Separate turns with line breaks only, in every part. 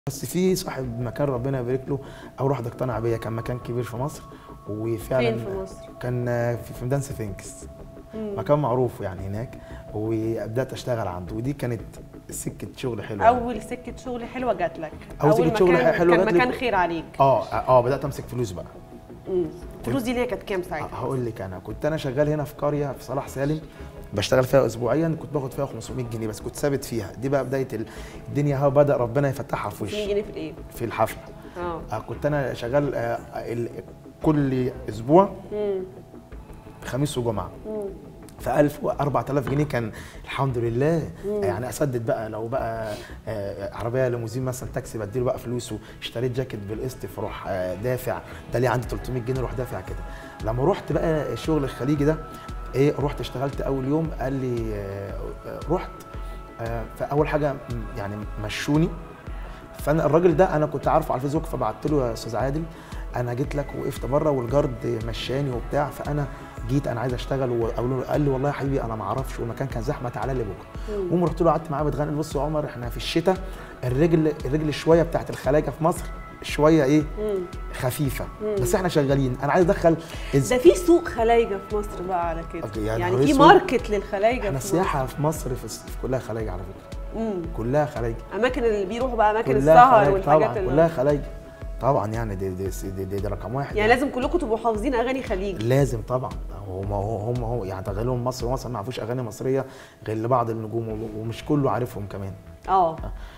بس في صاحب مكان ربنا يبارك له اول واحد اقتنع بيا كان مكان كبير في مصر وفعلا
فين في مصر؟
كان في في ميدان سفنكس مكان معروف يعني هناك وبدات اشتغل عنده ودي كانت سكه شغل حلوه يعني.
اول سكه شغل حلوه جات لك
أول سكة شغل
مكان
حلوة
كان
جات لي.
مكان خير عليك
اه اه بدات امسك فلوس بقى
مم. الفلوس دي اللي هي كانت كام ساعتها
هقول لك انا كنت انا شغال هنا في قريه في صلاح سالم بشتغل فيها اسبوعيا كنت باخد فيها 500 جنيه بس كنت ثابت فيها دي بقى بدايه ال- الدنيا اهو بدا ربنا يفتحها في
20
وشي
جنيه في الايه
في الحفله
اه
آه، كنت انا شغال آه، ال- كل اسبوع
مم.
خميس وجمعه
مم.
ف 1000 و 4000 جنيه كان الحمد لله يعني اسدد بقى لو بقى آه، عربيه ليموزين مثلا تاكسي بديله بقى فلوس واشتريت جاكيت بالقسط فاروح آه، دافع ده ليه عندي 300 جنيه اروح دافع كده لما رحت بقى الشغل الخليجي ده ايه رحت اشتغلت اول يوم قال لي آه، آه، رحت آه، فاول حاجه م- يعني مشوني فانا الراجل ده انا كنت عارفه على الفيسبوك فبعت له يا استاذ عادل انا جيت لك وقفت بره والجارد مشاني وبتاع فانا جيت انا عايز اشتغل وقالوا له قال لي والله يا حبيبي انا ما اعرفش والمكان كان زحمه تعالى لي بكره المهم رحت له قعدت معاه بتغني بص يا عمر احنا في الشتاء الرجل الرجل شويه بتاعت الخلاجه في مصر شويه ايه
مم.
خفيفه بس احنا شغالين انا عايز ادخل إز...
ده في سوق خلايجه في مصر بقى على كده
أوكي، يعني
يعني
هو
في
سوق-
ماركت للخلايجه
احنا
في مصر.
السياحه في مصر في, في كلها خلايجه على فكره
مم.
كلها خلايجه
اماكن اللي بيروحوا بقى اماكن
كلها
السهر
خلايجة
والحاجات
طبعا
اللي
كلها خلايجه طبعا يعني دي دي, دي, دي, دي رقم واحد
يعني لازم كلكم تبقوا حافظين اغاني خليج
لازم طبعا هم هم هم يعني تغيرهم مصر ومصر ما يعرفوش اغاني مصريه غير لبعض النجوم ومش كله عارفهم كمان
اه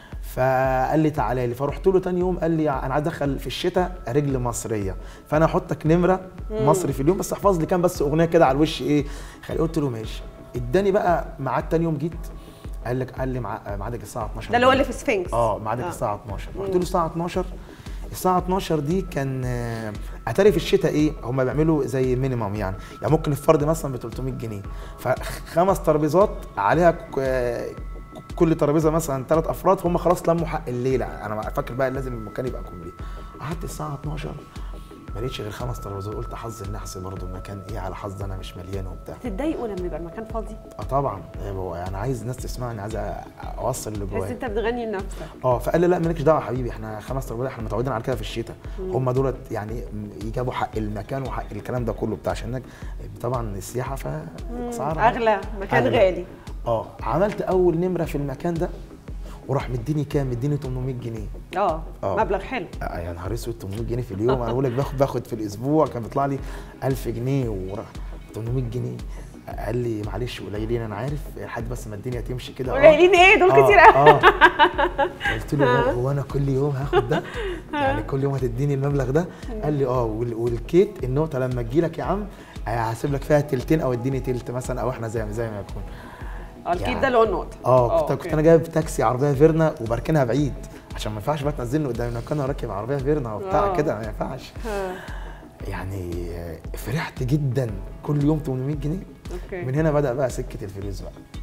فقال لي تعالى لي فرحت له تاني يوم قال لي انا عايز ادخل في الشتاء رجل مصريه فانا احطك نمره مصري في اليوم بس احفظ لي كام بس اغنيه كده على الوش ايه خلي قلت له ماشي اداني بقى ميعاد تاني يوم جيت قال لك قال لي مع- ميعادك الساعه 12
ده اللي هو اللي في سفنكس
اه ميعادك
آه.
الساعه 12 رحت له الساعه 12 الساعه 12 دي كان آه، اتاري في الشتاء ايه هم بيعملوا زي مينيمم يعني يعني ممكن الفرد مثلا ب 300 جنيه فخمس ترابيزات عليها ك- آه، كل ترابيزه مثلا ثلاث افراد هم خلاص لموا حق الليله انا فاكر بقى لازم المكان يبقى كومبليت قعدت الساعه 12 ما لقيتش غير خمس ترابيزات قلت حظ النحس برضه المكان ايه على حظ انا مش مليان وبتاع
تتضايقوا لما يبقى المكان فاضي
اه طبعا هو انا عايز الناس تسمعني عايز اوصل اللي
تحس
جوايا
انت بتغني لنفسك
اه فقال لي لا مالكش دعوه يا حبيبي احنا خمس ترابيزات احنا متعودين على كده في الشتاء هم دولت يعني يجابوا حق المكان وحق الكلام ده كله بتاع عشان طبعا السياحه فاسعار
اغلى مكان
أغلى.
غالي
اه عملت اول نمره في المكان ده وراح مديني كام مديني 800 جنيه
اه
آه.
مبلغ حلو
آه يا نهار اسود 800 جنيه في اليوم انا بقول لك باخد باخد في الاسبوع كان بيطلع لي 1000 جنيه وراح 800 جنيه قال لي معلش قليلين انا عارف لحد بس ما الدنيا تمشي كده آه.
قليلين ايه دول
آه،
كتير قوي
اه قلت له هو- هو انا كل يوم هاخد ده يعني كل يوم هتديني المبلغ ده قال لي اه وال- والكيت النقطه لما تجي لك يا عم هسيب لك فيها تلتين او اديني تلت مثلا او احنا زي زي ما يكون
اه الكيت
يعني-
ده اللي هو النقطه
اه كنت,
أوكي.
كنت انا جايب تاكسي عربيه فيرنا وبركنها بعيد عشان ما ينفعش بقى تنزلني قدام المكان وراكب عربيه فيرنا وبتاع
آه.
كده ما ينفعش
ها.
يعني فرحت جدا كل يوم 800 جنيه
اوكي
من هنا بدا بقى سكه الفلوس بقى